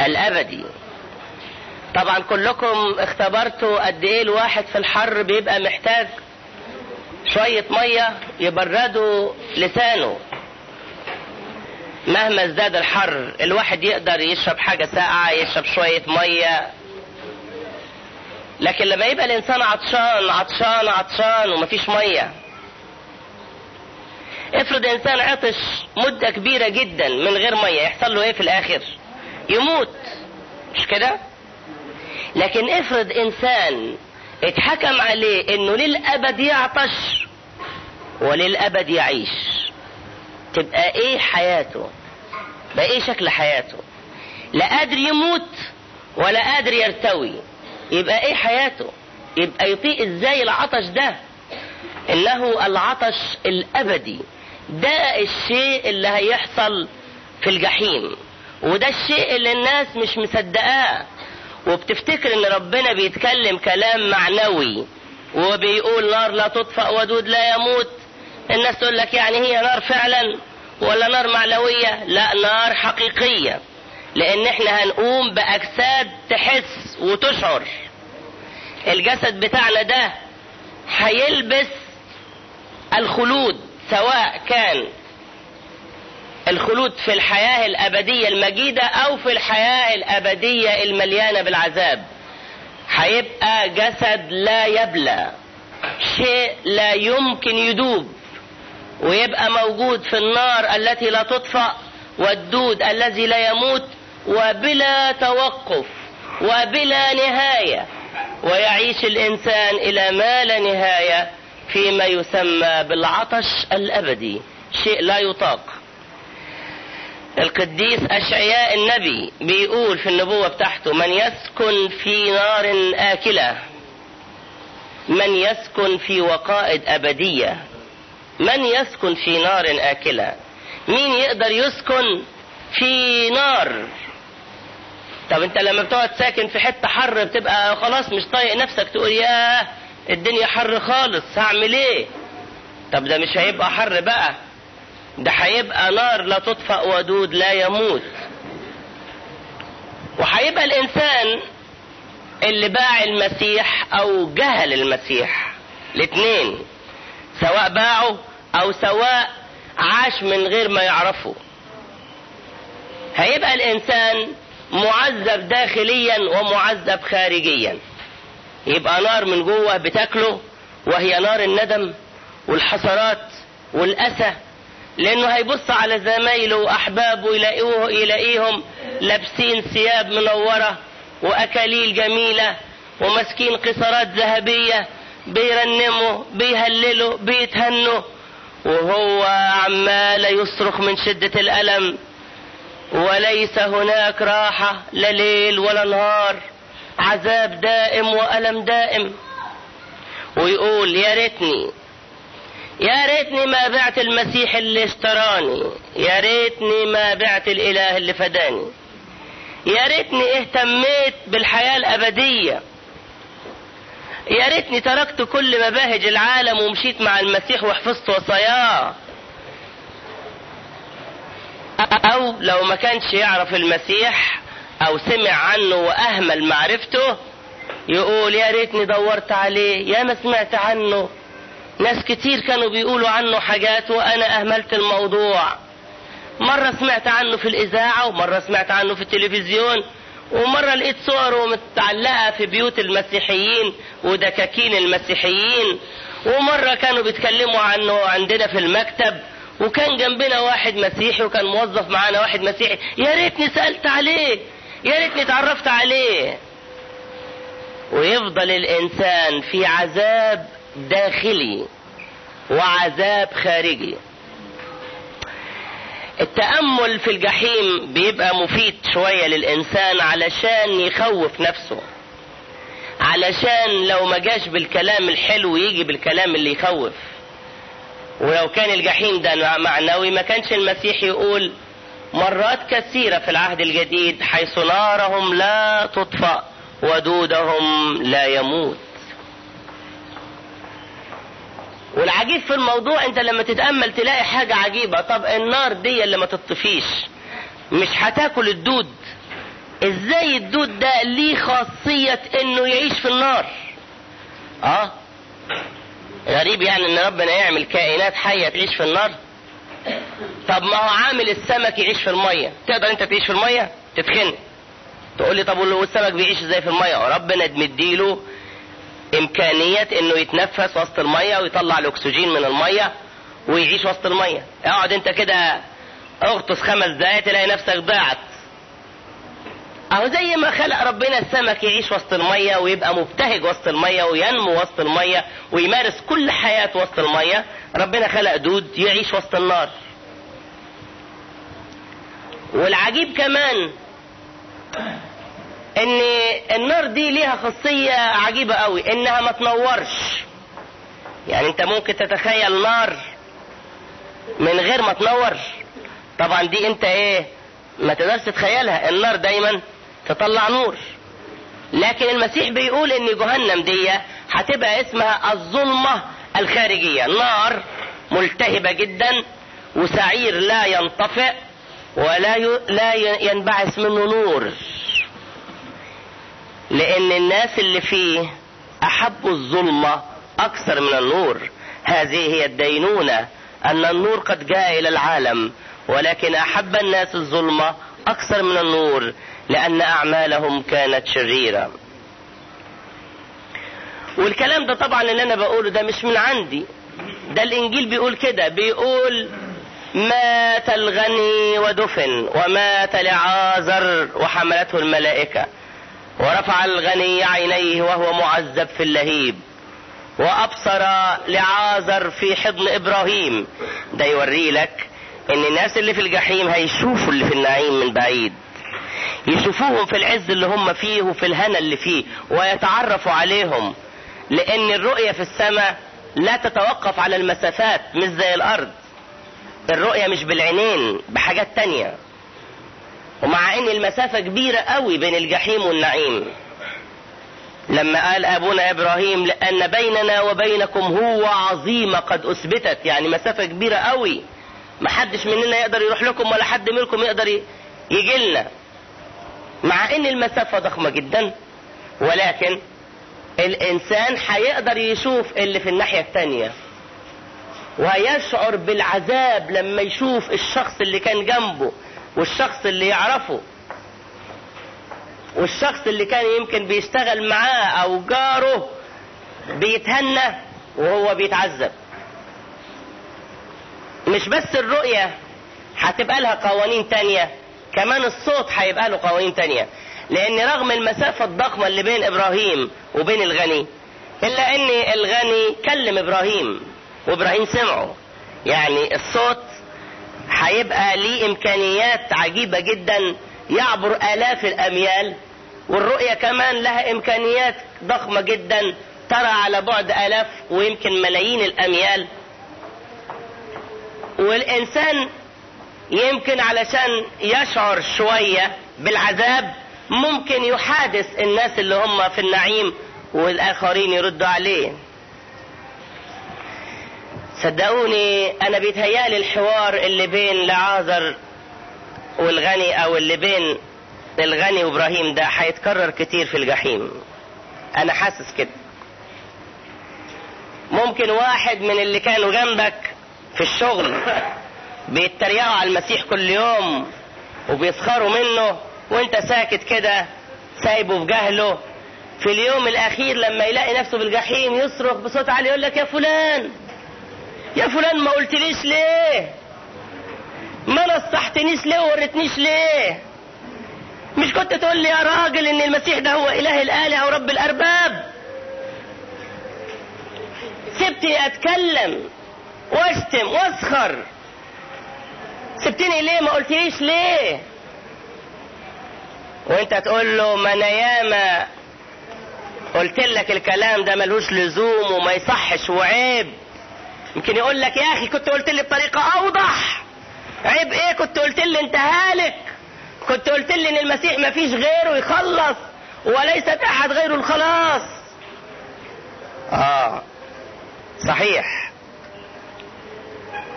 الابدي طبعا كلكم اختبرتوا قد ايه الواحد في الحر بيبقى محتاج شوية مية يبردوا لسانه مهما ازداد الحر الواحد يقدر يشرب حاجة ساقعة يشرب شوية مية لكن لما يبقى الانسان عطشان عطشان عطشان ومفيش مية افرض انسان عطش مدة كبيرة جدا من غير مية يحصل له ايه في الاخر يموت مش كده لكن افرض انسان اتحكم عليه انه للابد يعطش وللابد يعيش تبقى ايه حياته بقى ايه شكل حياته لا قادر يموت ولا قادر يرتوي يبقى ايه حياته يبقى يطيق ازاي العطش ده انه العطش الابدي ده الشيء اللي هيحصل في الجحيم وده الشيء اللي الناس مش مصدقاه وبتفتكر ان ربنا بيتكلم كلام معنوي وبيقول نار لا تطفأ ودود لا يموت الناس تقول لك يعني هي نار فعلا ولا نار معنوية لا نار حقيقية لان احنا هنقوم باجساد تحس وتشعر الجسد بتاعنا ده هيلبس الخلود سواء كان الخلود في الحياة الأبدية المجيدة أو في الحياة الأبدية المليانة بالعذاب هيبقى جسد لا يبلى شيء لا يمكن يدوب ويبقى موجود في النار التي لا تطفأ والدود الذي لا يموت وبلا توقف وبلا نهاية ويعيش الإنسان إلى ما لا نهاية فيما يسمى بالعطش الأبدي شيء لا يطاق القديس أشعياء النبي بيقول في النبوة بتاعته من يسكن في نار آكلة من يسكن في وقائد أبدية من يسكن في نار آكلة مين يقدر يسكن في نار طب انت لما بتقعد ساكن في حتة حر بتبقى خلاص مش طايق نفسك تقول ياه الدنيا حر خالص هعمل ايه طب ده مش هيبقى حر بقى ده هيبقى نار لا تطفأ ودود لا يموت وهيبقى الانسان اللي باع المسيح او جهل المسيح الاثنين سواء باعه او سواء عاش من غير ما يعرفه هيبقى الانسان معذب داخليا ومعذب خارجيا يبقى نار من جوه بتاكله وهي نار الندم والحسرات والاسى لانه هيبص على زمايله واحبابه يلاقوه يلاقيهم لابسين ثياب منوره واكاليل جميله وماسكين قصارات ذهبيه بيرنموا بيهللوا بيتهنوا وهو عمال يصرخ من شده الالم وليس هناك راحه لا ليل ولا نهار عذاب دائم والم دائم ويقول يا ريتني يا ريتني ما بعت المسيح اللي اشتراني يا ريتني ما بعت الاله اللي فداني يا ريتني اهتميت بالحياه الابديه يا ريتني تركت كل مباهج العالم ومشيت مع المسيح وحفظت وصاياه او لو ما كانش يعرف المسيح او سمع عنه واهمل معرفته يقول يا ريتني دورت عليه يا ما سمعت عنه ناس كتير كانوا بيقولوا عنه حاجات وانا اهملت الموضوع مرة سمعت عنه في الاذاعة ومرة سمعت عنه في التلفزيون ومرة لقيت صوره متعلقة في بيوت المسيحيين ودكاكين المسيحيين ومرة كانوا بيتكلموا عنه عندنا في المكتب وكان جنبنا واحد مسيحي وكان موظف معانا واحد مسيحي يا ريتني سألت عليه يا ريتني اتعرفت عليه ويفضل الانسان في عذاب داخلي وعذاب خارجي التأمل في الجحيم بيبقى مفيد شوية للإنسان علشان يخوف نفسه علشان لو ما جاش بالكلام الحلو يجي بالكلام اللي يخوف ولو كان الجحيم ده معنوي ما كانش المسيح يقول مرات كثيرة في العهد الجديد حيث نارهم لا تطفأ ودودهم لا يموت والعجيب في الموضوع انت لما تتأمل تلاقي حاجة عجيبة طب النار دي اللي ما تطفيش مش هتاكل الدود ازاي الدود ده ليه خاصية انه يعيش في النار اه غريب يعني ان ربنا يعمل كائنات حية تعيش في النار طب ما هو عامل السمك يعيش في المية تقدر انت تعيش في المية تتخنق تقول لي طب والسمك بيعيش ازاي في المية ربنا مديله امكانية انه يتنفس وسط المية ويطلع الاكسجين من المية ويعيش وسط المية اقعد انت كده اغطس خمس دقايق تلاقي نفسك ضاعت اهو زي ما خلق ربنا السمك يعيش وسط المية ويبقى مبتهج وسط المية وينمو وسط المية ويمارس كل حياته وسط المية ربنا خلق دود يعيش وسط النار والعجيب كمان ان النار دي ليها خاصية عجيبة قوي انها ما تنورش يعني انت ممكن تتخيل نار من غير ما تنور طبعا دي انت ايه ما تقدرش تتخيلها النار دايما تطلع نور لكن المسيح بيقول ان جهنم دي هتبقى اسمها الظلمة الخارجية نار ملتهبة جدا وسعير لا ينطفئ ولا ي... لا ينبعث منه نور لان الناس اللي فيه احبوا الظلمة اكثر من النور هذه هي الدينونة ان النور قد جاء الى العالم ولكن احب الناس الظلمة اكثر من النور لان اعمالهم كانت شريرة والكلام ده طبعا اللي انا بقوله ده مش من عندي ده الانجيل بيقول كده بيقول مات الغني ودفن ومات لعازر وحملته الملائكة ورفع الغني عينيه وهو معذب في اللهيب وابصر لعازر في حضن ابراهيم ده يوري لك ان الناس اللي في الجحيم هيشوفوا اللي في النعيم من بعيد يشوفوهم في العز اللي هم فيه وفي الهنا اللي فيه ويتعرفوا عليهم لان الرؤية في السماء لا تتوقف على المسافات مش زي الارض الرؤية مش بالعينين بحاجات تانية ومع ان المسافة كبيرة قوي بين الجحيم والنعيم لما قال ابونا ابراهيم لان بيننا وبينكم هو عظيمة قد اثبتت يعني مسافة كبيرة قوي محدش مننا يقدر يروح لكم ولا حد منكم يقدر يجي لنا مع ان المسافة ضخمة جدا ولكن الانسان هيقدر يشوف اللي في الناحية التانية ويشعر بالعذاب لما يشوف الشخص اللي كان جنبه والشخص اللي يعرفه والشخص اللي كان يمكن بيشتغل معاه او جاره بيتهنى وهو بيتعذب مش بس الرؤية هتبقى لها قوانين تانية كمان الصوت هيبقى له قوانين تانية لان رغم المسافة الضخمة اللي بين ابراهيم وبين الغني الا ان الغني كلم ابراهيم وابراهيم سمعه يعني الصوت هيبقى ليه امكانيات عجيبة جدا يعبر الاف الاميال والرؤية كمان لها امكانيات ضخمة جدا ترى على بعد الاف ويمكن ملايين الاميال والانسان يمكن علشان يشعر شوية بالعذاب ممكن يحادث الناس اللي هم في النعيم والاخرين يردوا عليه صدقوني انا بيتهيالي الحوار اللي بين لعازر والغني او اللي بين الغني وابراهيم ده هيتكرر كتير في الجحيم انا حاسس كده ممكن واحد من اللي كانوا جنبك في الشغل بيتريقوا على المسيح كل يوم وبيسخروا منه وانت ساكت كده سايبه في جهله في اليوم الاخير لما يلاقي نفسه في الجحيم يصرخ بصوت عالي يقول لك يا فلان يا فلان ما قلتليش ليه ما نصحتنيش ليه وورتنيش ليه مش كنت تقول لي يا راجل ان المسيح ده هو اله الالهه ورب الارباب سبتني اتكلم واشتم واسخر سبتني ليه ما قلتليش ليه وانت تقول له ما انا ياما قلت لك الكلام ده ملوش لزوم وما يصحش وعيب يمكن يقول لك يا اخي كنت قلت لي بطريقه اوضح عيب ايه كنت قلت لي انت هالك كنت قلت لي ان المسيح ما فيش غيره يخلص وليست احد غيره الخلاص اه صحيح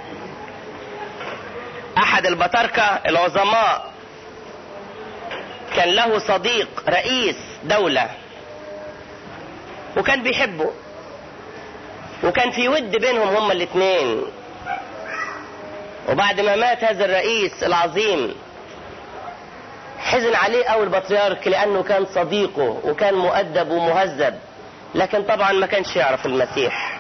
احد البطاركة العظماء كان له صديق رئيس دولة وكان بيحبه وكان في ود بينهم هما الاثنين وبعد ما مات هذا الرئيس العظيم حزن عليه أول البطريرك لأنه كان صديقه وكان مؤدب ومهذب لكن طبعا ما كانش يعرف المسيح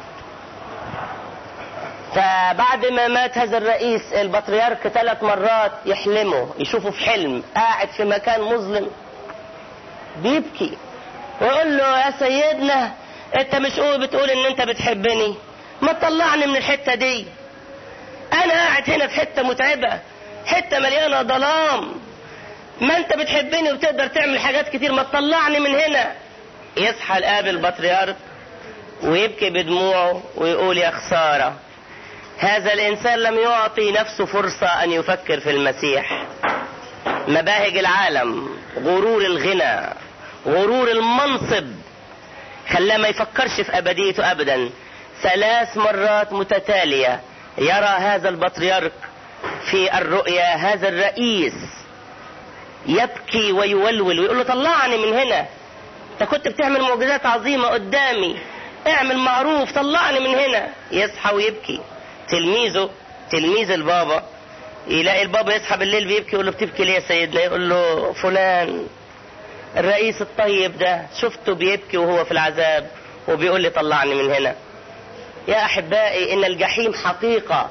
فبعد ما مات هذا الرئيس البطريرك ثلاث مرات يحلمه يشوفه في حلم قاعد في مكان مظلم بيبكي ويقول له يا سيدنا انت مش قول بتقول ان انت بتحبني ما تطلعني من الحتة دي انا قاعد هنا في حتة متعبة حتة مليانة ظلام ما انت بتحبني وتقدر تعمل حاجات كتير ما تطلعني من هنا يصحى الاب البطريرك ويبكي بدموعه ويقول يا خسارة هذا الانسان لم يعطي نفسه فرصة ان يفكر في المسيح مباهج العالم غرور الغنى غرور المنصب خلاه ما يفكرش في ابديته ابدا ثلاث مرات متتالية يرى هذا البطريرك في الرؤيا هذا الرئيس يبكي ويولول ويقول له طلعني من هنا انت كنت بتعمل معجزات عظيمة قدامي اعمل معروف طلعني من هنا يصحى ويبكي تلميذه تلميذ البابا يلاقي البابا يصحى بالليل بيبكي يقول له بتبكي ليه يا سيدنا يقول له فلان الرئيس الطيب ده شفته بيبكي وهو في العذاب وبيقول لي طلعني من هنا يا احبائي ان الجحيم حقيقة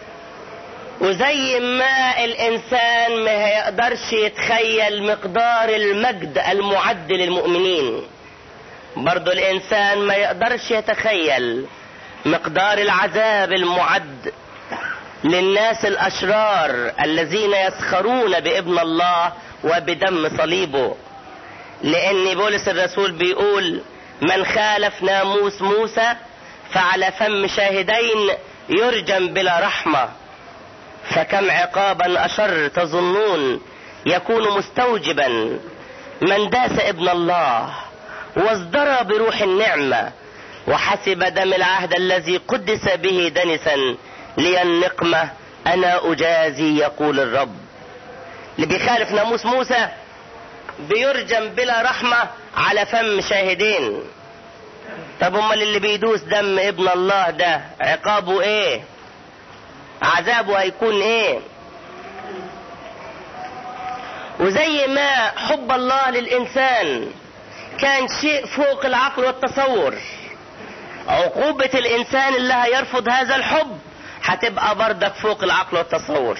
وزي ما الانسان ما يقدرش يتخيل مقدار المجد المعد للمؤمنين برضو الانسان ما يقدرش يتخيل مقدار العذاب المعد للناس الاشرار الذين يسخرون بابن الله وبدم صليبه لان بولس الرسول بيقول من خالف ناموس موسى فعلى فم شاهدين يرجم بلا رحمه فكم عقابا اشر تظنون يكون مستوجبا من داس ابن الله وازدرى بروح النعمه وحسب دم العهد الذي قدس به دنسا لي النقمه انا اجازي يقول الرب اللي بيخالف ناموس موسى بيرجم بلا رحمه على فم شاهدين طب امال اللي بيدوس دم ابن الله ده عقابه ايه عذابه هيكون ايه وزي ما حب الله للانسان كان شيء فوق العقل والتصور عقوبة الانسان اللي هيرفض هذا الحب هتبقى بردك فوق العقل والتصور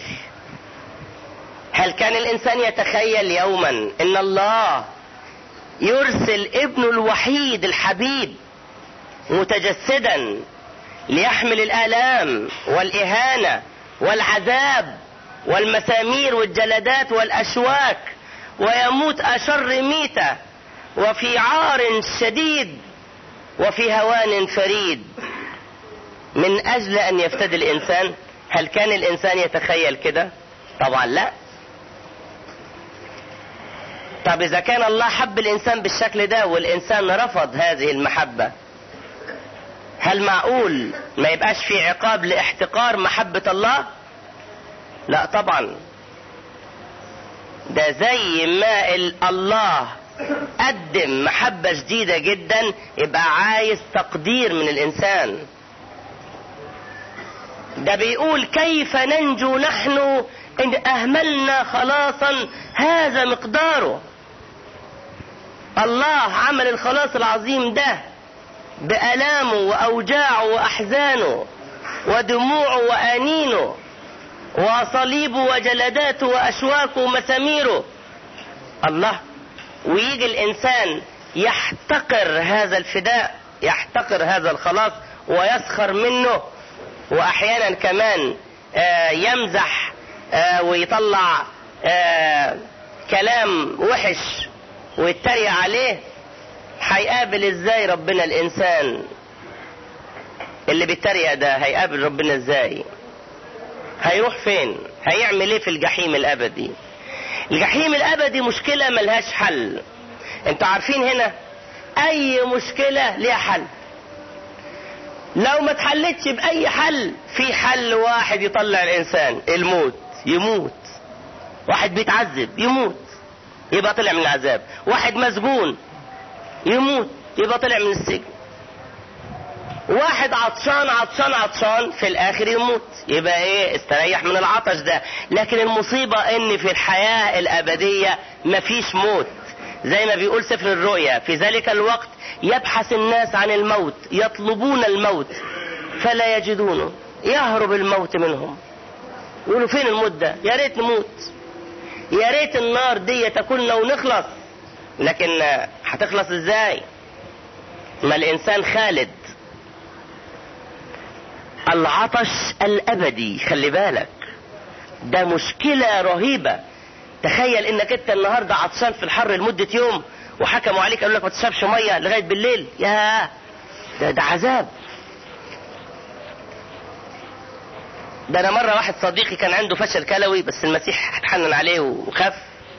هل كان الانسان يتخيل يوما ان الله يرسل ابنه الوحيد الحبيب متجسدا ليحمل الآلام والإهانة والعذاب والمسامير والجلدات والأشواك ويموت أشر ميتة وفي عار شديد وفي هوان فريد من أجل أن يفتدي الإنسان هل كان الإنسان يتخيل كده؟ طبعا لا طب إذا كان الله حب الإنسان بالشكل ده والإنسان رفض هذه المحبة هل معقول ما يبقاش في عقاب لاحتقار محبة الله لا طبعا ده زي ما الله قدم محبة شديدة جدا يبقى عايز تقدير من الانسان ده بيقول كيف ننجو نحن ان اهملنا خلاصا هذا مقداره الله عمل الخلاص العظيم ده بألامه وأوجاعه وأحزانه ودموعه وآنينه وصليبه وجلداته وأشواكه ومساميره الله ويجي الإنسان يحتقر هذا الفداء يحتقر هذا الخلاص ويسخر منه وأحيانا كمان آه يمزح آه ويطلع آه كلام وحش ويتريق عليه هيقابل ازاي ربنا الانسان اللي بيتريق ده هيقابل ربنا ازاي هيروح فين هيعمل ايه في الجحيم الابدي الجحيم الابدي مشكله ملهاش حل انتوا عارفين هنا اي مشكله ليها حل لو ما اتحلتش باي حل في حل واحد يطلع الانسان الموت يموت واحد بيتعذب يموت يبقى طلع من العذاب واحد مسجون يموت يبقى طلع من السجن واحد عطشان عطشان عطشان في الاخر يموت يبقى ايه استريح من العطش ده لكن المصيبة ان في الحياة الابدية مفيش موت زي ما بيقول سفر الرؤيا في ذلك الوقت يبحث الناس عن الموت يطلبون الموت فلا يجدونه يهرب الموت منهم يقولوا فين الموت ده يا ريت نموت يا ريت النار دي تكون ونخلص لكن هتخلص ازاي ما الانسان خالد العطش الابدي خلي بالك ده مشكلة رهيبة تخيل انك انت النهاردة عطشان في الحر لمدة يوم وحكموا عليك قالوا لك ما تشربش مية لغاية بالليل يا ده, ده عذاب ده انا مرة واحد صديقي كان عنده فشل كلوي بس المسيح اتحنن عليه وخف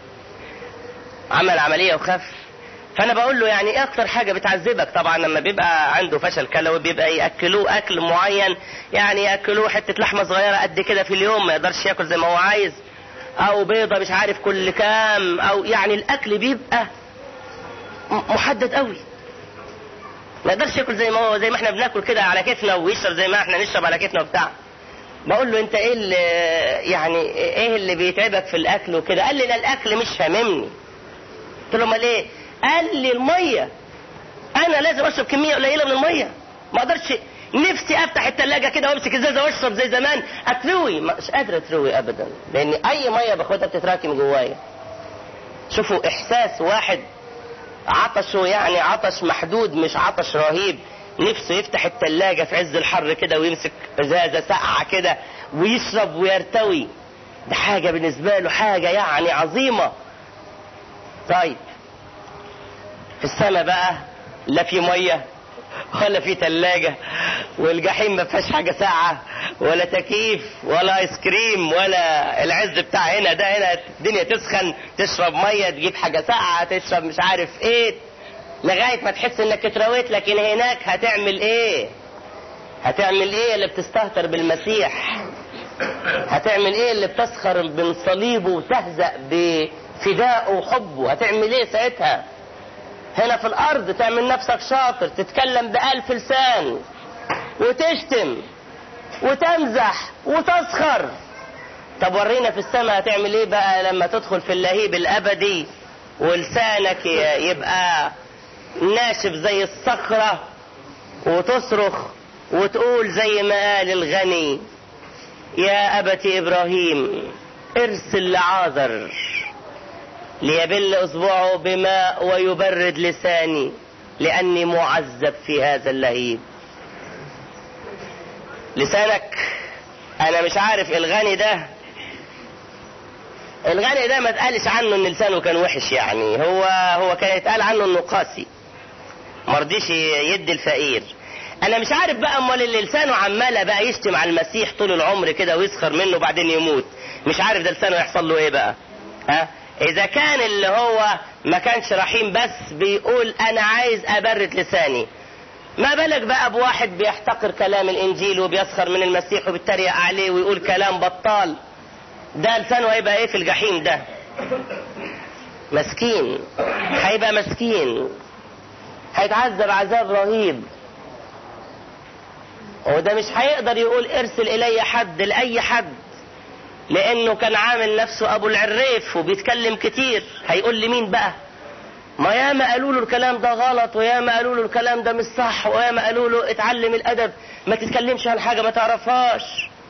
عمل عملية وخف فانا بقول له يعني ايه اكتر حاجة بتعذبك طبعا لما بيبقى عنده فشل كلوي بيبقى ياكلوه اكل معين يعني ياكلوه حتة لحمة صغيرة قد كده في اليوم ما يقدرش ياكل زي ما هو عايز او بيضة مش عارف كل كام او يعني الاكل بيبقى محدد قوي ما يقدرش ياكل زي ما هو زي ما احنا بناكل كده على كيفنا ويشرب زي ما احنا نشرب على كيفنا وبتاع بقول له انت ايه اللي يعني ايه اللي بيتعبك في الاكل وكده قال لي ده الاكل مش هاممني قلت له امال ايه قال لي الميه انا لازم اشرب كميه قليله من الميه ما اقدرش نفسي افتح الثلاجه كده وامسك ازازه واشرب زي زمان اتروي مش قادر اتروي ابدا لان اي ميه باخدها بتتراكم جوايا شوفوا احساس واحد عطشه يعني عطش محدود مش عطش رهيب نفسه يفتح التلاجة في عز الحر كده ويمسك ازازة ساقعة كده ويشرب ويرتوي ده حاجة بالنسبة له حاجة يعني عظيمة طيب في السماء بقى لا في مية ولا في تلاجة والجحيم ما فيهاش حاجة ساعة ولا تكييف ولا ايس كريم ولا العز بتاع هنا ده هنا الدنيا تسخن تشرب مية تجيب حاجة ساعة تشرب مش عارف ايه لغاية ما تحس انك اترويت لكن هناك هتعمل ايه هتعمل ايه اللي بتستهتر بالمسيح هتعمل ايه اللي بتسخر من صليبه وتهزأ بفدائه وحبه هتعمل ايه ساعتها هنا في الارض تعمل نفسك شاطر تتكلم بألف لسان وتشتم وتمزح وتسخر طب ورينا في السماء هتعمل ايه بقى لما تدخل في اللهيب الابدي ولسانك يبقى ناشف زي الصخرة وتصرخ وتقول زي ما قال الغني يا أبت إبراهيم ارسل لعازر ليبل إصبعه بماء ويبرد لساني لأني معذب في هذا اللهيب لسانك أنا مش عارف الغني ده الغني ده ما اتقالش عنه ان لسانه كان وحش يعني هو هو كان يتقال عنه انه قاسي مرضيش يدي الفقير انا مش عارف بقى امال اللي لسانه عماله بقى يشتم على المسيح طول العمر كده ويسخر منه وبعدين يموت مش عارف ده لسانه يحصل له ايه بقى ها اذا كان اللي هو ما كانش رحيم بس بيقول انا عايز ابرد لساني ما بالك بقى بواحد بيحتقر كلام الانجيل وبيسخر من المسيح وبيتريق عليه ويقول كلام بطال ده لسانه هيبقى ايه في الجحيم ده مسكين هيبقى مسكين هيتعذب عذاب رهيب وده مش هيقدر يقول ارسل الي حد لاي حد لانه كان عامل نفسه ابو العريف وبيتكلم كتير هيقول لي مين بقى ما ياما قالوا له الكلام ده غلط وياما قالوا له الكلام ده مش صح وياما قالوا له اتعلم الادب ما تتكلمش عن حاجه ما تعرفهاش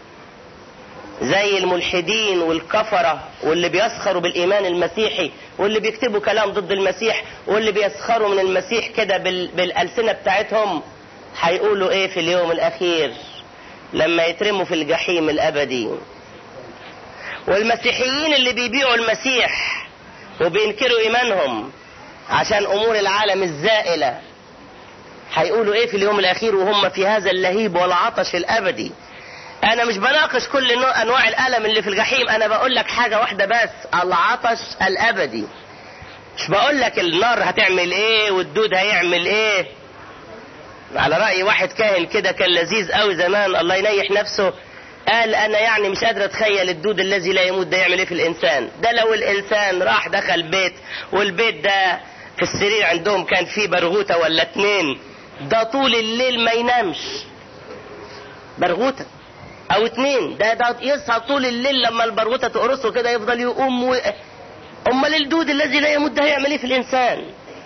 زي الملحدين والكفرة واللي بيسخروا بالإيمان المسيحي واللي بيكتبوا كلام ضد المسيح واللي بيسخروا من المسيح كده بال... بالألسنة بتاعتهم هيقولوا إيه في اليوم الأخير لما يترموا في الجحيم الأبدي والمسيحيين اللي بيبيعوا المسيح وبينكروا إيمانهم عشان أمور العالم الزائلة هيقولوا إيه في اليوم الأخير وهم في هذا اللهيب والعطش الأبدي انا مش بناقش كل نوع انواع الالم اللي في الجحيم انا بقول لك حاجه واحده بس العطش الابدي مش بقول لك النار هتعمل ايه والدود هيعمل ايه على راي واحد كاهن كده كان لذيذ قوي زمان الله ينيح نفسه قال انا يعني مش قادر اتخيل الدود الذي لا يموت ده يعمل ايه في الانسان ده لو الانسان راح دخل بيت والبيت ده في السرير عندهم كان فيه برغوته ولا اتنين ده طول الليل ما ينامش برغوته او اتنين ده ده يصحى طول الليل لما البرغوته تقرصه كده يفضل يقوم و... امال الدود الذي لا يموت ده هيعمل ايه في الانسان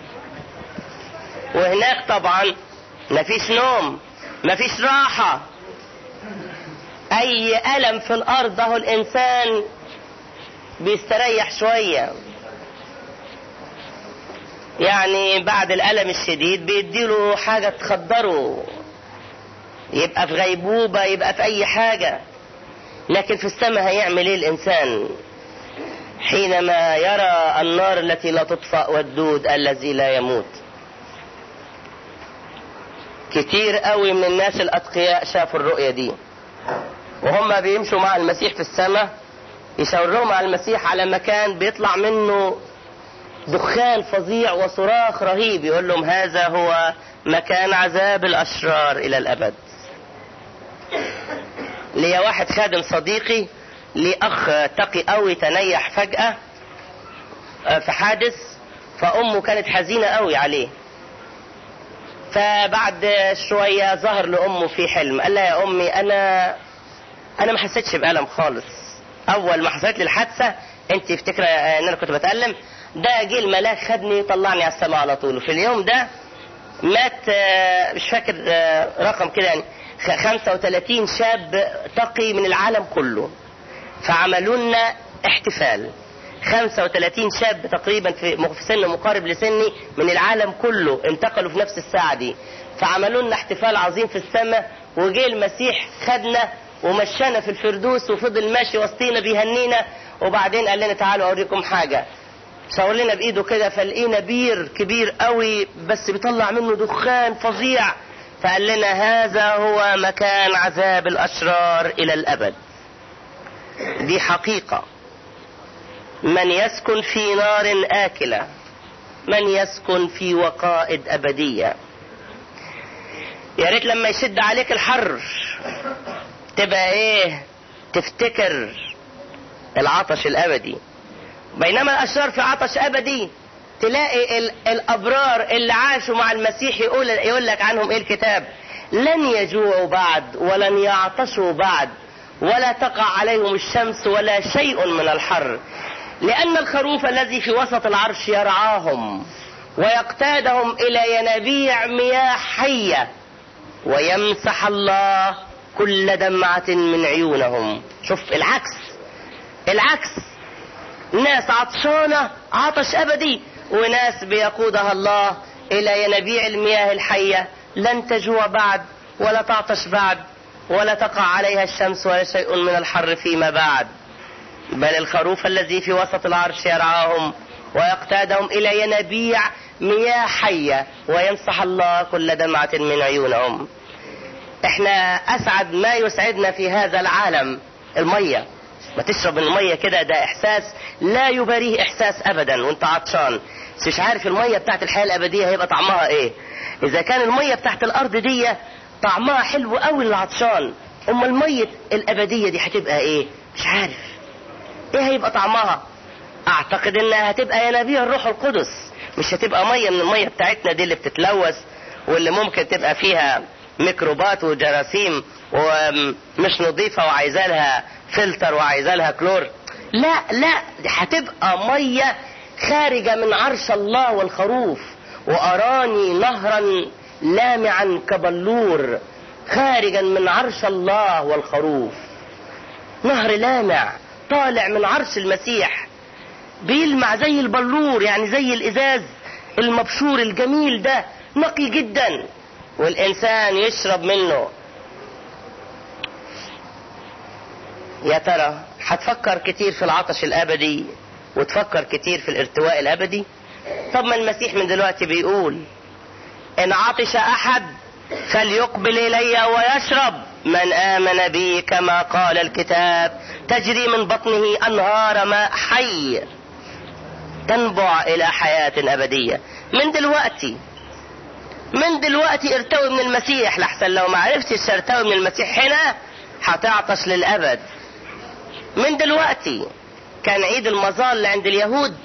وهناك طبعا مفيش نوم مفيش راحه اي الم في الارض اهو الانسان بيستريح شويه يعني بعد الالم الشديد بيديله حاجه تخدره يبقى في غيبوبه يبقى في اي حاجه لكن في السماء هيعمل ايه الانسان حينما يرى النار التي لا تطفأ والدود الذي لا يموت كتير قوي من الناس الاتقياء شافوا الرؤية دي وهم بيمشوا مع المسيح في السماء يشاورهم على المسيح على مكان بيطلع منه دخان فظيع وصراخ رهيب يقول لهم هذا هو مكان عذاب الاشرار الى الابد ليا واحد خادم صديقي ليه اخ تقي قوي تنيح فجأة في حادث فامه كانت حزينة قوي عليه فبعد شوية ظهر لامه في حلم قال لها يا امي انا انا ما حسيتش بألم خالص اول ما حصلت لي الحادثة انت فاكرة ان انا كنت بتألم ده جه الملاك خدني طلعني على السماء على طول وفي اليوم ده مات مش فاكر رقم كده يعني 35 شاب تقي من العالم كله فعملوا لنا احتفال 35 شاب تقريبا في سن مقارب لسني من العالم كله انتقلوا في نفس الساعة دي فعملوا لنا احتفال عظيم في السماء وجه المسيح خدنا ومشانا في الفردوس وفضل ماشي وسطينا بيهنينا وبعدين قال لنا تعالوا اوريكم حاجة شاور لنا بايده كده فلقينا بير كبير قوي بس بيطلع منه دخان فظيع فقال لنا هذا هو مكان عذاب الاشرار الى الابد دي حقيقة من يسكن في نار آكلة من يسكن في وقائد أبدية يا ريت لما يشد عليك الحر تبقى ايه تفتكر العطش الأبدي بينما الأشرار في عطش أبدي تلاقي ال الأبرار اللي عاشوا مع المسيح يقول, يقول لك عنهم ايه الكتاب لن يجوعوا بعد ولن يعطشوا بعد ولا تقع عليهم الشمس ولا شيء من الحر لأن الخروف الذي في وسط العرش يرعاهم ويقتادهم إلى ينابيع مياه حية ويمسح الله كل دمعة من عيونهم شوف العكس العكس ناس عطشانة عطش أبدي وناس بيقودها الله إلى ينابيع المياه الحية لن تجوع بعد ولا تعطش بعد ولا تقع عليها الشمس ولا شيء من الحر فيما بعد بل الخروف الذي في وسط العرش يرعاهم ويقتادهم إلى ينابيع مياه حية ويمسح الله كل دمعة من عيونهم احنا أسعد ما يسعدنا في هذا العالم المية ما تشرب المية كده ده إحساس لا يباريه إحساس أبدا وانت عطشان بس مش عارف المية بتاعت الحياة الأبدية هيبقى طعمها إيه إذا كان المية بتاعت الأرض دي طعمها حلو قوي للعطشان أما المية الأبدية دي هتبقى إيه مش عارف إيه هيبقى طعمها أعتقد إنها هتبقى ينابيع الروح القدس مش هتبقى مية من المية بتاعتنا دي اللي بتتلوث واللي ممكن تبقى فيها ميكروبات وجراثيم ومش نظيفة وعايزة لها فلتر وعايزة لها كلور لا لا دي هتبقى مية خارجة من عرش الله والخروف وأراني نهرا لامعا كبلور خارجا من عرش الله والخروف نهر لامع طالع من عرش المسيح بيلمع زي البلور يعني زي الإزاز المبشور الجميل ده نقي جدا والإنسان يشرب منه يا ترى هتفكر كتير في العطش الأبدي وتفكر كتير في الارتواء الأبدي طب ما المسيح من دلوقتي بيقول إن عطش أحد فليقبل إلي ويشرب من آمن بي كما قال الكتاب تجري من بطنه أنهار ماء حي تنبع إلى حياة أبدية من دلوقتي من دلوقتي ارتوي من المسيح لحسن لو ما عرفتش ارتوي من المسيح هنا هتعطش للأبد من دلوقتي كان عيد المظال عند اليهود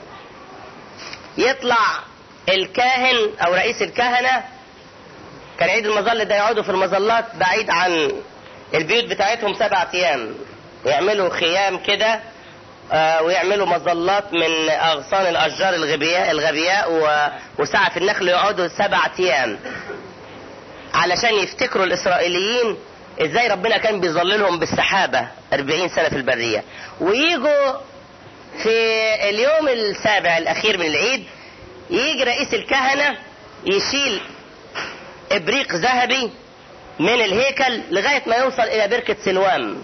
يطلع الكاهن او رئيس الكهنة كان عيد المظل ده يقعدوا في المظلات بعيد عن البيوت بتاعتهم سبعة ايام يعملوا خيام كده آه ويعملوا مظلات من اغصان الاشجار الغبياء الغبياء وسعف النخل يقعدوا سبعة ايام علشان يفتكروا الاسرائيليين ازاي ربنا كان بيظللهم بالسحابة 40 سنة في البرية ويجوا في اليوم السابع الاخير من العيد يجي رئيس الكهنة يشيل ابريق ذهبي من الهيكل لغاية ما يوصل الى بركة سلوام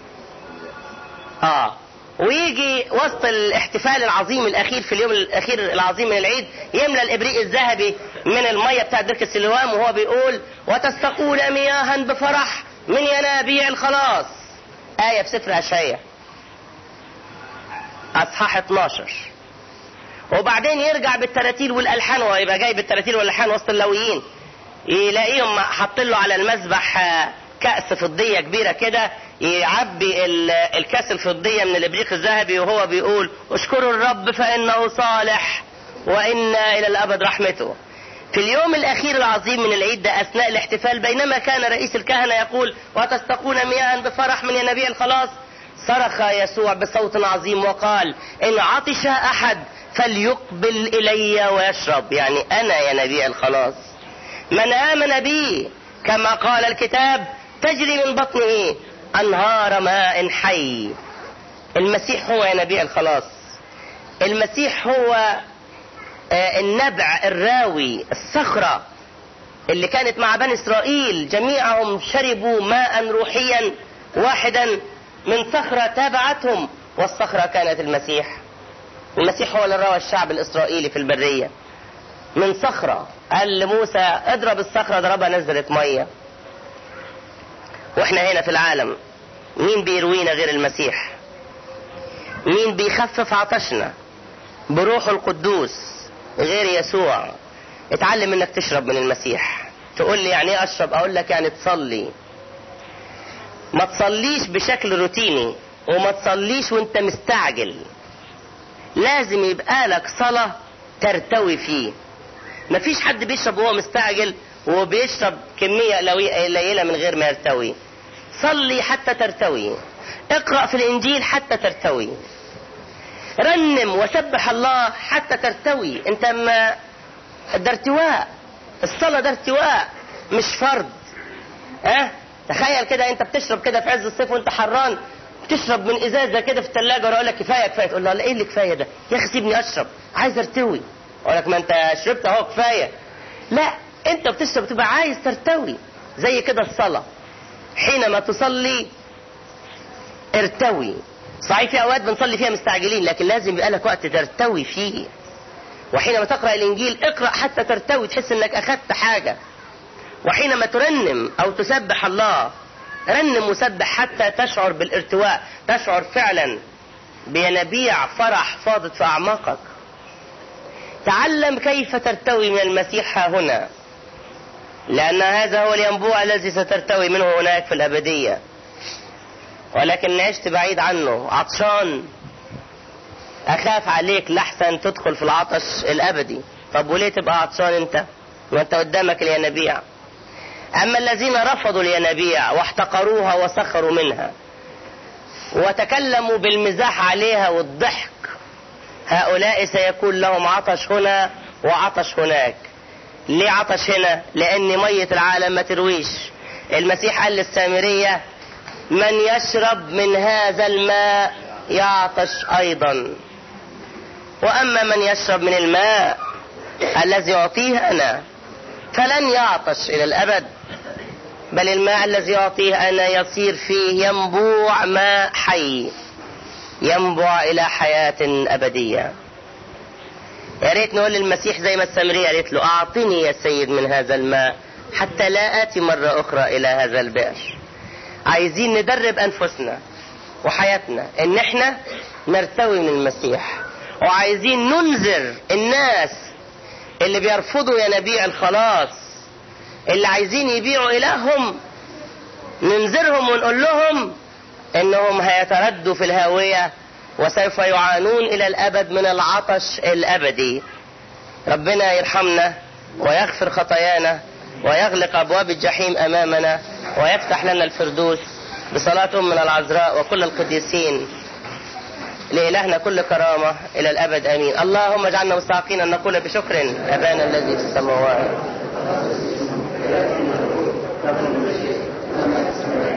اه ويجي وسط الاحتفال العظيم الاخير في اليوم الاخير العظيم من العيد يملى الابريق الذهبي من المية بتاعت بركة سلوام وهو بيقول وتستقون مياها بفرح من ينابيع الخلاص آية في سفر أشعية أصحاح 12 وبعدين يرجع بالتراتيل والألحان ويبقى جايب التراتيل والألحان وسط اللويين يلاقيهم حاطين له على المذبح كأس فضية كبيرة كده يعبي الكاس الفضية من الإبريق الذهبي وهو بيقول اشكروا الرب فإنه صالح وإن إلى الأبد رحمته في اليوم الأخير العظيم من العيد ده أثناء الاحتفال بينما كان رئيس الكهنة يقول وتستقون مياه بفرح من ينابيع الخلاص صرخ يسوع بصوت عظيم وقال إن عطش أحد فليقبل إلي ويشرب يعني أنا ينابيع الخلاص من آمن بي كما قال الكتاب تجري من بطنه أنهار ماء حي المسيح هو ينابيع الخلاص المسيح هو النبع الراوي الصخرة اللي كانت مع بني إسرائيل جميعهم شربوا ماء روحيا واحدا من صخرة تابعتهم والصخرة كانت المسيح المسيح هو اللي روى الشعب الإسرائيلي في البرية من صخرة قال لموسى اضرب الصخرة ضربها نزلت مية واحنا هنا في العالم مين بيروينا غير المسيح مين بيخفف عطشنا بروحه القدوس غير يسوع اتعلم انك تشرب من المسيح تقول لي يعني ايه اشرب اقول لك يعني تصلي ما تصليش بشكل روتيني وما تصليش وانت مستعجل لازم يبقى لك صلاة ترتوي فيه مفيش حد بيشرب وهو مستعجل وبيشرب كمية قليلة من غير ما يرتوي صلي حتى ترتوي اقرأ في الانجيل حتى ترتوي رنم وسبح الله حتى ترتوي انت ما ده ارتواء الصلاة ده ارتواء مش فرض اه تخيل كده انت بتشرب كده في عز الصيف وانت حران بتشرب من ازازه كده في الثلاجه وانا اقول لك كفايه كفايه تقول له ايه اللي كفايه ده يا اخي سيبني اشرب عايز ارتوي اقول لك ما انت شربت اهو كفايه لا انت بتشرب تبقى عايز ترتوي زي كده الصلاه حينما تصلي ارتوي صحيح في اوقات بنصلي فيها مستعجلين لكن لازم يبقى لك وقت ترتوي فيه وحينما تقرا الانجيل اقرا حتى ترتوي تحس انك اخذت حاجه وحينما ترنم او تسبح الله رنم وسبح حتى تشعر بالارتواء تشعر فعلا بينابيع فرح فاضت في اعماقك تعلم كيف ترتوي من المسيح ها هنا لان هذا هو الينبوع الذي سترتوي منه هناك في الابديه ولكن عشت بعيد عنه عطشان اخاف عليك لحسن تدخل في العطش الابدي طب وليه تبقى عطشان انت ما انت قدامك الينابيع اما الذين رفضوا الينابيع واحتقروها وسخروا منها وتكلموا بالمزاح عليها والضحك هؤلاء سيكون لهم عطش هنا وعطش هناك ليه عطش هنا لان مية العالم ما ترويش المسيح قال للسامرية من يشرب من هذا الماء يعطش ايضا واما من يشرب من الماء الذي اعطيه انا فلن يعطش الى الابد بل الماء الذي يعطيه انا يصير فيه ينبوع ماء حي ينبع الى حياة ابدية يا ريت نقول للمسيح زي ما السامرية قالت له اعطني يا سيد من هذا الماء حتى لا اتي مرة اخرى الى هذا البئر عايزين ندرب انفسنا وحياتنا ان احنا نرتوي من المسيح وعايزين ننذر الناس اللي بيرفضوا ينابيع الخلاص اللي عايزين يبيعوا الههم ننذرهم ونقول لهم انهم هيتردوا في الهاوية وسوف يعانون الى الابد من العطش الابدي ربنا يرحمنا ويغفر خطايانا ويغلق ابواب الجحيم امامنا ويفتح لنا الفردوس بصلاة من العذراء وكل القديسين لإلهنا كل كرامة إلى الأبد آمين اللهم اجعلنا مستحقين أن نقول بشكر أبانا الذي في السماوات